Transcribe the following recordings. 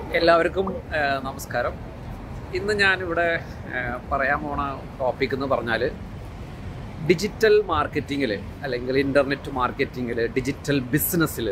എല്ലാവർക്കും ആ, നമസ്കാരം ഇന്ന് ഞാനിവിടെ ആ, പറയാൻ പോണ ടോപ്പിക് എന്ന് പറഞ്ഞാൽ ഡിജിറ്റൽ മാർക്കറ്റിങ്ങിൽ അല്ലെങ്കിൽ ഇൻ്റർനെറ്റ് മാർക്കറ്റിങ്ങിൽ ഡിജിറ്റൽ ബിസിനസ്സിൽ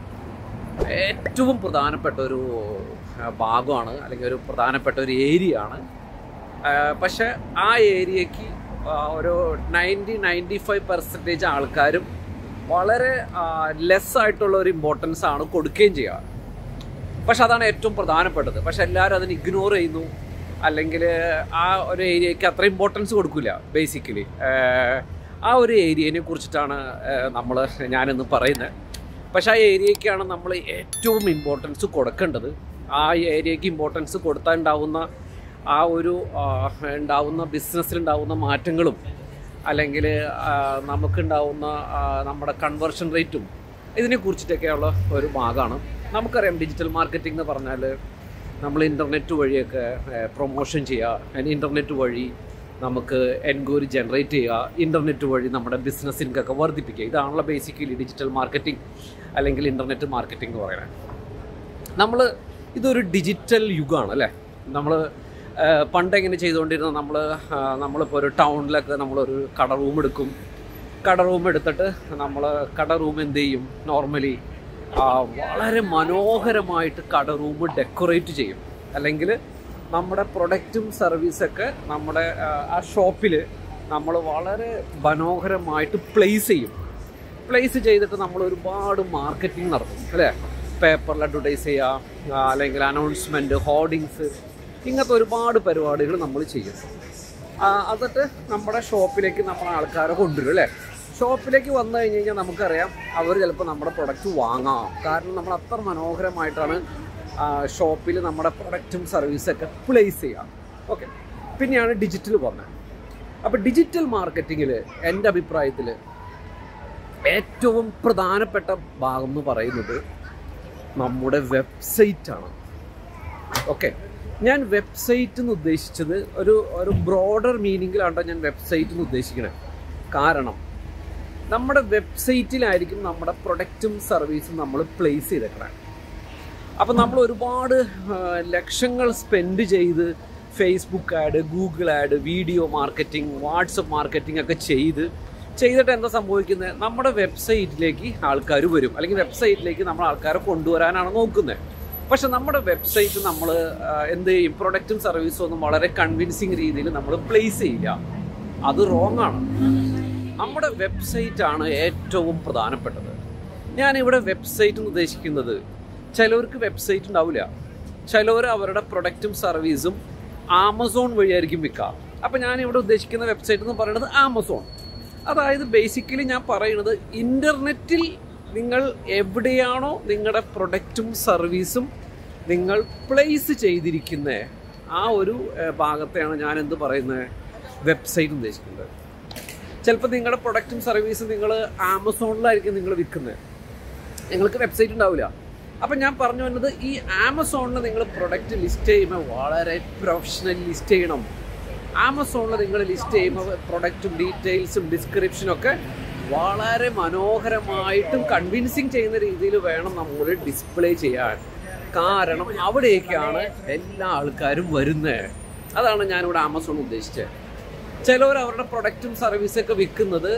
ഏറ്റവും പ്രധാനപ്പെട്ട ഒരു ആ, ഭാഗമാണ് അല്ലെങ്കിൽ ഒരു പ്രധാനപ്പെട്ട ഒരു ഏരിയ ആണ് ആ, പക്ഷെ ആ ഏരിയക്ക് ആ, ഒരു നയൻറ്റി നയൻറ്റി ഫൈവ് പെർസെൻറ്റേജ് ആൾക്കാരും വളരെ ലെസ് ആയിട്ടുള്ള ഒരു ഇമ്പോർട്ടൻസ് ആണ് കൊടുക്കുകയും ചെയ്യുക പക്ഷെ അതാണ് ഏറ്റവും പ്രധാനപ്പെട്ടത് പക്ഷെ എല്ലാവരും അതിന് ഇഗ്നോർ ചെയ്യുന്നു അല്ലെങ്കിൽ ആ ഒരു ഏരിയയ്ക്ക് അത്ര ഇമ്പോർട്ടൻസ് കൊടുക്കില്ല ബേസിക്കലി ആ ഒരു ഏരിയനെ കുറിച്ചിട്ടാണ് നമ്മൾ ഞാനിന്ന് പറയുന്നത് പക്ഷെ ആ ഏരിയയ്ക്കാണ് നമ്മൾ ഏറ്റവും ഇമ്പോർട്ടൻസ് കൊടുക്കേണ്ടത് ആ ഏരിയയ്ക്ക് ഇമ്പോർട്ടൻസ് കൊടുത്താൽ ഉണ്ടാവുന്ന ആ ഒരു ആ, ഉണ്ടാവുന്ന ബിസിനസ്സിലുണ്ടാവുന്ന മാറ്റങ്ങളും അല്ലെങ്കിൽ നമുക്കുണ്ടാവുന്ന ആ, നമ്മുടെ കൺവേർഷൻ റേറ്റും ഇതിനെ കുറിച്ചിട്ടൊക്കെയുള്ള ഒരു ഭാഗമാണ് നമുക്കറിയാം ഡിജിറ്റൽ മാർക്കറ്റിംഗ് എന്ന് പറഞ്ഞാൽ നമ്മൾ ഇൻ്റർനെറ്റ് വഴിയൊക്കെ പ്രൊമോഷൻ ചെയ്യുക ഇൻ്റർനെറ്റ് വഴി നമുക്ക് എൻക്വയറി ജനറേറ്റ് ചെയ്യുക ഇൻ്റർനെറ്റ് വഴി നമ്മുടെ ബിസിനസ് ഇൻകൊക്കെ വർദ്ധിപ്പിക്കുക ഇതാണല്ലോ ബേസിക്കലി ഡിജിറ്റൽ മാർക്കറ്റിംഗ് അല്ലെങ്കിൽ ഇൻ്റർനെറ്റ് മാർക്കറ്റിംഗ് എന്ന് പറയുന്നത് നമ്മൾ ഇതൊരു ഡിജിറ്റൽ യുഗമാണ് അല്ലേ നമ്മൾ പണ്ട് എങ്ങനെ ചെയ്തുകൊണ്ടിരുന്ന നമ്മൾ നമ്മളിപ്പോൾ ഒരു ടൗണിലൊക്കെ നമ്മളൊരു കട റൂം എടുക്കും കട റൂം എടുത്തിട്ട് നമ്മൾ കട റൂം എന്ത് ചെയ്യും നോർമലി വളരെ മനോഹരമായിട്ട് കട റൂം ഡെക്കറേറ്റ് ചെയ്യും അല്ലെങ്കിൽ നമ്മുടെ പ്രൊഡക്റ്റും സർവീസൊക്കെ നമ്മുടെ ആ, ആ ഷോപ്പിൽ നമ്മൾ വളരെ മനോഹരമായിട്ട് പ്ലേസ് ചെയ്യും പ്ലേസ് ചെയ്തിട്ട് നമ്മൾ ഒരുപാട് മാർക്കറ്റിംഗ് നടത്തും അല്ലേ പേപ്പറിൽ അഡ്വർടൈസ് ചെയ്യുക ആ, അല്ലെങ്കിൽ അനൗൺസ്മെൻറ്റ് ഹോർഡിങ്സ് ഇങ്ങനത്തെ ഒരുപാട് പരിപാടികൾ നമ്മൾ ചെയ്യും ആ, എന്നിട്ട് നമ്മുടെ ഷോപ്പിലേക്ക് നമ്മൾ ആൾക്കാരെ കൊണ്ടുവരും അല്ലേ ഷോപ്പിലേക്ക് വന്നു കഴിഞ്ഞ് കഴിഞ്ഞാൽ നമുക്കറിയാം അവർ ചിലപ്പോൾ നമ്മുടെ പ്രൊഡക്റ്റ് വാങ്ങാം കാരണം നമ്മൾ അത്ര മനോഹരമായിട്ടാണ് ഷോപ്പിൽ നമ്മുടെ പ്രൊഡക്റ്റും സർവീസൊക്കെ പ്ലേസ് ചെയ്യുക ഓക്കെ പിന്നെയാണ് ഡിജിറ്റൽ പറഞ്ഞത് അപ്പോൾ ഡിജിറ്റൽ മാർക്കറ്റിങ്ങിൽ എൻ്റെ അഭിപ്രായത്തിൽ ഏറ്റവും പ്രധാനപ്പെട്ട ഭാഗം എന്ന് പറയുന്നത് നമ്മുടെ വെബ്സൈറ്റ് ആണ് ഓക്കെ ഞാൻ വെബ്സൈറ്റ് എന്ന് ഉദ്ദേശിച്ചത് ഒരു ഒരു ബ്രോഡർ മീനിങ്ങിലാണ് ഞാൻ വെബ്സൈറ്റ് എന്ന് ഉദ്ദേശിക്കുന്നത് കാരണം നമ്മുടെ വെബ്സൈറ്റിലായിരിക്കും നമ്മുടെ പ്രൊഡക്റ്റും സർവീസും നമ്മൾ പ്ലേസ് ചെയ്തേക്കണം അപ്പം നമ്മൾ ഒരുപാട് ആ, ലക്ഷങ്ങൾ സ്പെൻഡ് ചെയ്ത് Facebook ad Google ad video marketing WhatsApp marketing ഒക്കെ ചെയ്ത് ചെയ്തിട്ട് എന്താ സംഭവിക്കുന്നത് നമ്മുടെ വെബ്സൈറ്റിലേക്ക് ആൾക്കാർ വരും അല്ലെങ്കിൽ വെബ്സൈറ്റിലേക്ക് നമ്മൾ ആൾക്കാരെ കൊണ്ടുവരാനാണ് നോക്കുന്നത് പക്ഷെ നമ്മുടെ വെബ്സൈറ്റ് നമ്മൾ എന്ത് ചെയ്യും പ്രൊഡക്റ്റും സർവീസും ഒന്നും വളരെ കൺവിൻസിങ് രീതിയിൽ നമ്മൾ പ്ലേസ് ചെയ്യില്ല അത് റോങ് ആണ് നമ്മുടെ വെബ്സൈറ്റ് ആണ് ഏറ്റവും പ്രധാനപ്പെട്ടത് ഞാനിവിടെ വെബ്സൈറ്റ് എന്ന് ഉദ്ദേശിക്കുന്നത് ചിലവർക്ക് വെബ്സൈറ്റ് ഉണ്ടാവില്ല ചിലവർ അവരുടെ പ്രൊഡക്റ്റും സർവീസും ആമസോൺ വഴിയായിരിക്കും വിൽക്കുക അപ്പം ഞാനിവിടെ ഉദ്ദേശിക്കുന്ന വെബ്സൈറ്റ് എന്ന് പറയുന്നത് ആമസോൺ അതായത് ബേസിക്കലി ഞാൻ പറയുന്നത് ഇൻ്റർനെറ്റിൽ നിങ്ങൾ എവിടെയാണോ നിങ്ങളുടെ പ്രൊഡക്റ്റും സർവീസും നിങ്ങൾ പ്ലേസ് ചെയ്തിരിക്കുന്ന ആ ഒരു ഏഹ്, ഭാഗത്തെയാണ് ഞാൻ എന്ത് പറയുന്നത് വെബ്സൈറ്റ് ഉദ്ദേശിക്കുന്നത് ചിലപ്പോൾ നിങ്ങളുടെ പ്രൊഡക്റ്റും സർവീസും നിങ്ങൾ ആമസോണിലായിരിക്കും നിങ്ങൾ വിൽക്കുന്നത് നിങ്ങൾക്ക് വെബ്സൈറ്റ് ഉണ്ടാവില്ല അപ്പം ഞാൻ പറഞ്ഞു വന്നത് ഈ ആമസോണിൽ നിങ്ങൾ പ്രൊഡക്റ്റ് ലിസ്റ്റ് ചെയ്യുമ്പോൾ വളരെ പ്രൊഫഷണൽ ലിസ്റ്റ് ചെയ്യണം ആമസോണിൽ നിങ്ങൾ ലിസ്റ്റ് ചെയ്യുമ്പോൾ പ്രൊഡക്റ്റും ഡീറ്റെയിൽസും ഡിസ്ക്രിപ്ഷനും ഒക്കെ വളരെ മനോഹരമായിട്ടും കൺവിൻസിങ് ചെയ്യുന്ന രീതിയിൽ വേണം നമ്മൾ ഡിസ്പ്ലേ ചെയ്യാൻ കാരണം അവിടേക്കാണ് എല്ലാ ആൾക്കാരും വരുന്നത് അതാണ് ഞാനിവിടെ ആമസോൺ ഉദ്ദേശിച്ചത് ചിലവർ അവരുടെ പ്രൊഡക്റ്റും സർവീസൊക്കെ വിൽക്കുന്നത്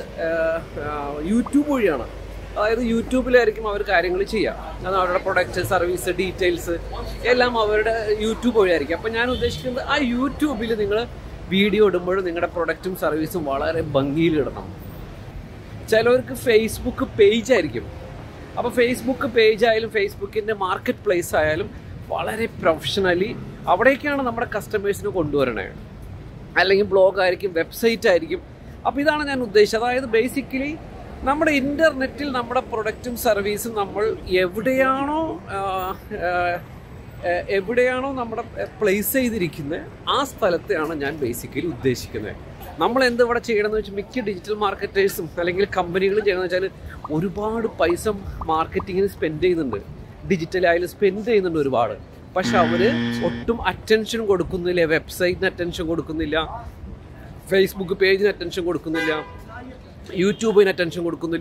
യൂട്യൂബ് വഴിയാണ് അതായത് യൂട്യൂബിലായിരിക്കും അവർ കാര്യങ്ങൾ ചെയ്യുക അത് അവരുടെ പ്രൊഡക്റ്റ് സർവീസ് ഡീറ്റെയിൽസ് എല്ലാം അവരുടെ യൂട്യൂബ് വഴിയായിരിക്കും അപ്പം ഞാൻ ഉദ്ദേശിക്കുന്നത് ആ യൂട്യൂബിൽ നിങ്ങൾ വീഡിയോ ഇടുമ്പോഴും നിങ്ങളുടെ പ്രൊഡക്റ്റും സർവീസും വളരെ ഭംഗിയിൽ ഇടണം ചിലവർക്ക് ഫേസ്ബുക്ക് പേജ് ആയിരിക്കും അപ്പോൾ ഫേസ്ബുക്ക് പേജ് ആയാലും ഫേസ്ബുക്കിൻ്റെ മാർക്കറ്റ് പ്ലേസ് ആയാലും വളരെ പ്രൊഫഷണലി അവിടേക്കാണ് നമ്മുടെ കസ്റ്റമേഴ്സിന് കൊണ്ടുവരണേ അല്ലെങ്കിൽ ബ്ലോഗ് ആയിരിക്കും വെബ്സൈറ്റ് ആയിരിക്കും അപ്പോൾ ഇതാണ് ഞാൻ ഉദ്ദേശിച്ചത് അതായത് ബേസിക്കലി നമ്മുടെ ഇൻ്റർനെറ്റിൽ നമ്മുടെ പ്രൊഡക്റ്റും സർവീസും നമ്മൾ എവിടെയാണോ ആ, ആ, ആ, എവിടെയാണോ നമ്മുടെ പ്ലേസ് ചെയ്തിരിക്കുന്നത് ആ സ്ഥലത്തെയാണ് ഞാൻ ബേസിക്കലി ഉദ്ദേശിക്കുന്നത് നമ്മൾ എന്ത് ഇവിടെ ചെയ്യണമെന്ന് വെച്ചാൽ മിക്ക ഡിജിറ്റൽ മാർക്കറ്റേഴ്സും അല്ലെങ്കിൽ കമ്പനികളും ചെയ്യണമെന്ന് വെച്ചാൽ ഒരുപാട് പൈസ മാർക്കറ്റിങ്ങിന് സ്പെൻഡ് ചെയ്യുന്നുണ്ട് ഡിജിറ്റലായാലും സ്പെൻഡ് ചെയ്യുന്നുണ്ട് ഒരുപാട് പക്ഷെ അവർ ഒട്ടും അറ്റൻഷൻ കൊടുക്കുന്നില്ല വെബ്സൈറ്റിന് അറ്റൻഷൻ കൊടുക്കുന്നില്ല ഫേസ്ബുക്ക് പേജിന് അറ്റൻഷൻ കൊടുക്കുന്നില്ല യൂട്യൂബിന് അറ്റൻഷൻ കൊടുക്കുന്നില്ല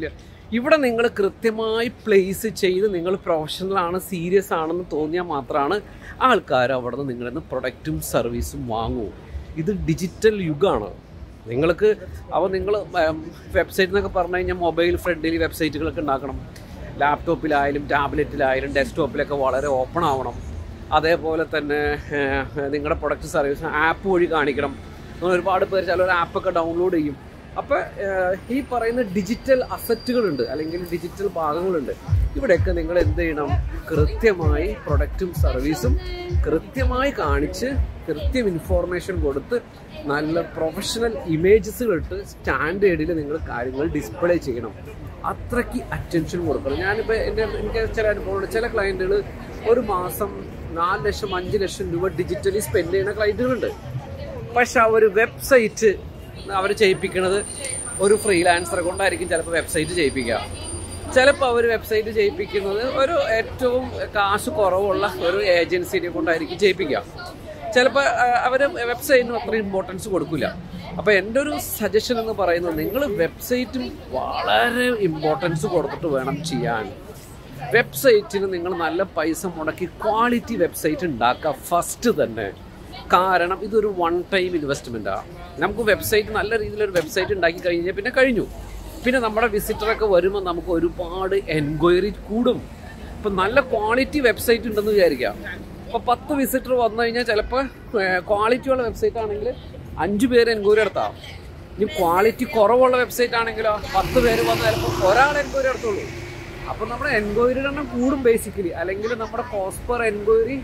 ഇവിടെ നിങ്ങൾ കൃത്യമായി പ്ലേസ് ചെയ്ത് നിങ്ങൾ പ്രൊഫഷണൽ ആണ് സീരിയസ് ആണെന്ന് തോന്നിയാൽ മാത്രമാണ് ആൾക്കാർ അവിടെ നിന്ന് നിങ്ങളിൽ നിന്ന് പ്രൊഡക്റ്റും സർവീസും വാങ്ങൂ ഇത് ഡിജിറ്റൽ യുഗമാണ് നിങ്ങൾക്ക് അപ്പോൾ നിങ്ങൾ വെബ്സൈറ്റ് എന്നൊക്കെ പറഞ്ഞു കഴിഞ്ഞാൽ മൊബൈൽ ഫ്രണ്ട്ലി വെബ്സൈറ്റുകളൊക്കെ ഉണ്ടാക്കണം ലാപ്ടോപ്പിലായാലും ടാബ്ലറ്റിലായാലും ഡെസ്ക്ടോപ്പിലൊക്കെ വളരെ ഓപ്പൺ ആവണം അതേപോലെ തന്നെ നിങ്ങളുടെ പ്രൊഡക്റ്റ് സർവീസ് ആപ്പ് വഴി കാണിക്കണം അങ്ങനെ ഒരുപാട് പേര് ചിലർ ആപ്പൊക്കെ ഡൗൺലോഡ് ചെയ്യും അപ്പോൾ ഈ പറയുന്ന ഡിജിറ്റൽ അസറ്റുകളുണ്ട് അല്ലെങ്കിൽ ഡിജിറ്റൽ ഭാഗങ്ങളുണ്ട് ഇവിടെയൊക്കെ നിങ്ങൾ എന്ത് ചെയ്യണം കൃത്യമായി പ്രൊഡക്റ്റും സർവീസും കൃത്യമായി കാണിച്ച് കൃത്യം ഇൻഫോർമേഷൻ കൊടുത്ത് നല്ല പ്രൊഫഷണൽ ഇമേജസുകൾ ഇട്ട് സ്റ്റാൻഡേർഡിൽ നിങ്ങൾ കാര്യങ്ങൾ ഡിസ്പ്ലേ ചെയ്യണം അത്രയ്ക്ക് അറ്റൻഷൻ കൊടുക്കണം ഞാനിപ്പോൾ എൻ്റെ എനിക്ക് ചില അനുഭവമുണ്ട് ചില ക്ലയൻറ്റുകൾ ഒരു മാസം നാല് ലക്ഷം അഞ്ച് ലക്ഷം രൂപ ഡിജിറ്റലി സ്പെൻഡ് ചെയ്യുന്ന ക്ലയൻറ്റുകളുണ്ട് പക്ഷെ അവർ വെബ്സൈറ്റ് അവർ ചെയ്യിപ്പിക്കുന്നത് ഒരു ഫ്രീലാൻസറെ കൊണ്ടായിരിക്കും ചിലപ്പോൾ വെബ്സൈറ്റ് ചെയ്യിപ്പിക്കുക ചിലപ്പോൾ അവർ വെബ്സൈറ്റ് ചെയ്യിപ്പിക്കുന്നത് ഒരു ഏറ്റവും കാശ് കുറവുള്ള ഒരു ഏജൻസിനെ കൊണ്ടായിരിക്കും ചെയ്യിപ്പിക്കുക ചിലപ്പോൾ അവർ വെബ്സൈറ്റിന് അത്ര ഇമ്പോർട്ടൻസ് കൊടുക്കില്ല അപ്പോൾ എൻ്റെ ഒരു സജഷൻ എന്ന് പറയുന്നത് നിങ്ങൾ വെബ്സൈറ്റും വളരെ ഇമ്പോർട്ടൻസ് കൊടുത്തിട്ട് വേണം ചെയ്യാൻ വെബ്സൈറ്റിന് നിങ്ങൾ നല്ല പൈസ മുടക്കി ക്വാളിറ്റി വെബ്സൈറ്റ് ഉണ്ടാക്കുക ഫസ്റ്റ് തന്നെ കാരണം ഇതൊരു വൺ ടൈം ഇൻവെസ്റ്റ്മെൻറ്റാണ് നമുക്ക് വെബ്സൈറ്റ് നല്ല രീതിയിലൊരു വെബ്സൈറ്റ് ഉണ്ടാക്കി കഴിഞ്ഞാൽ പിന്നെ കഴിഞ്ഞു പിന്നെ നമ്മുടെ വിസിറ്ററൊക്കെ വരുമ്പോൾ നമുക്ക് ഒരുപാട് എൻക്വയറി കൂടും ഇപ്പം നല്ല ക്വാളിറ്റി വെബ്സൈറ്റ് ഉണ്ടെന്ന് വിചാരിക്കാം അപ്പോൾ പത്ത് വിസിറ്റർ വന്നു കഴിഞ്ഞാൽ ചിലപ്പോൾ ക്വാളിറ്റിയുള്ള വെബ്സൈറ്റ് ആണെങ്കിൽ അഞ്ച് പേര് എൻക്വയറി നടത്താം ഇനി ക്വാളിറ്റി കുറവുള്ള വെബ്സൈറ്റ് ആണെങ്കിലോ പത്ത് പേര് വന്നാൽ ചിലപ്പോൾ ഒരാൾ എൻക്വയറി നടത്തുള്ളൂ അപ്പം നമ്മുടെ എൻക്വയറിയുടെ എണ്ണം കൂടും ബേസിക്കലി അല്ലെങ്കിൽ നമ്മുടെ കോസ്റ്റ് പെർ എൻക്വയറി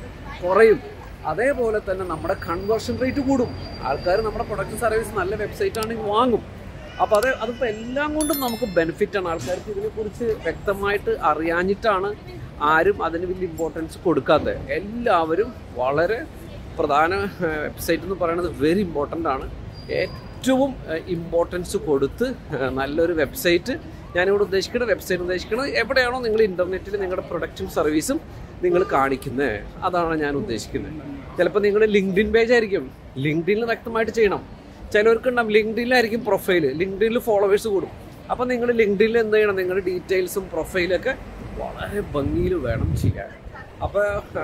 കുറയും അതേപോലെ തന്നെ നമ്മുടെ കൺവേർഷൻ റേറ്റ് കൂടും ആൾക്കാർ നമ്മുടെ പ്രൊഡക്റ്റ് സർവീസ് നല്ല വെബ്സൈറ്റ് ആണെങ്കിൽ വാങ്ങും അപ്പോൾ അത് അതിപ്പോൾ എല്ലാം കൊണ്ടും നമുക്ക് ബെനിഫിറ്റ് ആണ് ആൾക്കാർക്ക് ഇതിനെക്കുറിച്ച് വ്യക്തമായിട്ട് അറിയാഞ്ഞിട്ടാണ് ആരും അതിന് വലിയ ഇമ്പോർട്ടൻസ് കൊടുക്കാത്തത് എല്ലാവരും വളരെ പ്രധാന വെബ്സൈറ്റ് എന്ന് പറയുന്നത് വെരി ഇമ്പോർട്ടൻ്റ് ആണ് ഏറ്റവും ഇമ്പോർട്ടൻസ് കൊടുത്ത് ഏഹ്, നല്ലൊരു വെബ്സൈറ്റ് ഞാനിവിടെ ഉദ്ദേശിക്കുന്ന വെബ്സൈറ്റ് ഉദ്ദേശിക്കുന്നത് എവിടെയാണോ നിങ്ങൾ ഇൻ്റർനെറ്റിൽ നിങ്ങളുടെ പ്രൊഡക്റ്റും സർവീസും നിങ്ങൾ കാണിക്കുന്നത് അതാണ് ഞാൻ ഉദ്ദേശിക്കുന്നത് ചിലപ്പോൾ നിങ്ങൾ ലിങ്ക്ഡിൻ പേജ് ആയിരിക്കും ലിങ്ക്ഡിനിൽ വ്യക്തമായിട്ട് ചെയ്യണം ചിലവർക്ക് ഉണ്ടാവും ലിങ്ക്ഡിനിലായിരിക്കും പ്രൊഫൈല് ലിങ്ക്ഡിനിൽ ഫോളോവേഴ്സ് കൂടും അപ്പോൾ നിങ്ങൾ ലിങ്ക്ഡിനിൽ എന്ത് ചെയ്യണം നിങ്ങളുടെ ഡീറ്റെയിൽസും പ്രൊഫൈലൊക്കെ വളരെ ഭംഗിയിൽ വേണം ചെയ്യാൻ അപ്പോൾ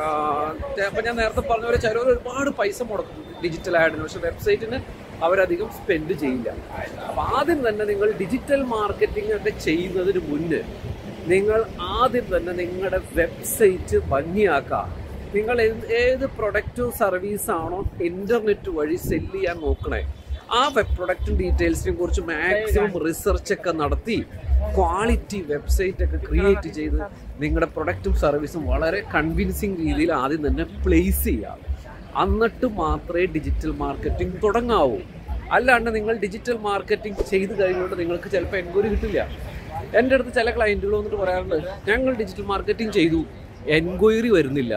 അപ്പോൾ ഞാൻ നേരത്തെ പറഞ്ഞ പോലെ ചിലവർ ഒരുപാട് പൈസ മുടക്കും ഡിജിറ്റൽ ആഡിന് പക്ഷെ വെബ്സൈറ്റിന് അവരധികം സ്പെൻഡ് ചെയ്യില്ല അപ്പോൾ ആദ്യം തന്നെ നിങ്ങൾ ഡിജിറ്റൽ മാർക്കറ്റിംഗ് ഒക്കെ ചെയ്യുന്നതിന് മുന്നേ നിങ്ങൾ ആദ്യം തന്നെ നിങ്ങളുടെ വെബ്സൈറ്റ് ഭംഗിയാക്കുക നിങ്ങൾ ഏത് ഏത് പ്രൊഡക്റ്റോ സർവീസാണോ ഇൻ്റർനെറ്റ് വഴി സെല്ല് ചെയ്യാൻ നോക്കണേ ആ വെബ് പ്രൊഡക്റ്റും ഡീറ്റെയിൽസിനെ കുറിച്ച് മാക്സിമം റിസർച്ച് ഒക്കെ നടത്തി ക്വാളിറ്റി വെബ്സൈറ്റ് ഒക്കെ ക്രിയേറ്റ് ചെയ്ത് നിങ്ങളുടെ പ്രൊഡക്റ്റും സർവീസും വളരെ കൺവിൻസിങ് രീതിയിൽ ആദ്യം തന്നെ പ്ലേസ് ചെയ്യാം എന്നിട്ട് മാത്രമേ ഡിജിറ്റൽ മാർക്കറ്റിംഗ് തുടങ്ങാവൂ അല്ലാണ്ട് നിങ്ങൾ ഡിജിറ്റൽ മാർക്കറ്റിംഗ് ചെയ്ത് കഴിഞ്ഞുകൊണ്ട് നിങ്ങൾക്ക് ചിലപ്പോൾ എൻക്വയറി കിട്ടില്ല എൻ്റെ അടുത്ത് ചില ക്ലയൻറ്റുകൾ വന്നിട്ട് പറയാറുണ്ട് ഞങ്ങൾ ഡിജിറ്റൽ മാർക്കറ്റിംഗ് ചെയ്തു എൻക്വയറി വരുന്നില്ല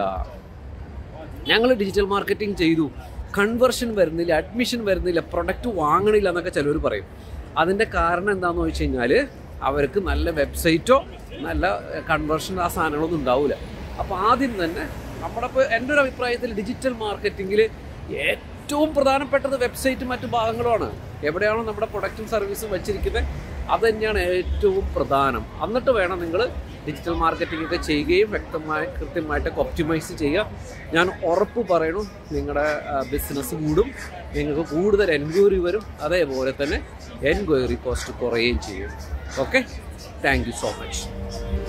ഞങ്ങൾ ഡിജിറ്റൽ മാർക്കറ്റിംഗ് ചെയ്തു കൺവേർഷൻ വരുന്നില്ല അഡ്മിഷൻ വരുന്നില്ല പ്രൊഡക്റ്റ് വാങ്ങണില്ല എന്നൊക്കെ ചിലർ പറയും അതിൻ്റെ കാരണം എന്താണെന്ന് വെച്ച് കഴിഞ്ഞാൽ അവർക്ക് നല്ല വെബ്സൈറ്റോ നല്ല കൺവേർഷൻ ആ സാധനങ്ങളൊന്നും ഉണ്ടാവില്ല അപ്പോൾ ആദ്യം തന്നെ നമ്മുടെ ഇപ്പോൾ എൻ്റെ ഒരു അഭിപ്രായത്തിൽ ഡിജിറ്റൽ മാർക്കറ്റിങ്ങിൽ ഏറ്റവും പ്രധാനപ്പെട്ടത് വെബ്സൈറ്റ് മറ്റു ഭാഗങ്ങളുമാണ് എവിടെയാണോ നമ്മുടെ പ്രൊഡക്റ്റും സർവീസും വെച്ചിരിക്കുന്നത് അത് തന്നെയാണ് ഏറ്റവും പ്രധാനം എന്നിട്ട് വേണം നിങ്ങൾ ഡിജിറ്റൽ മാർക്കറ്റിംഗ് ഒക്കെ ചെയ്യുകയും വ്യക്തമായി കൃത്യമായിട്ടൊക്കെ ഒപ്റ്റിമൈസ് ചെയ്യുക ഞാൻ ഉറപ്പ് പറയണു നിങ്ങളുടെ ബിസിനസ് കൂടും നിങ്ങൾക്ക് കൂടുതൽ എൻക്വയറി വരും അതേപോലെ തന്നെ എൻക്വയറി കോസ്റ്റ് കുറയുകയും ചെയ്യും okay thank you so much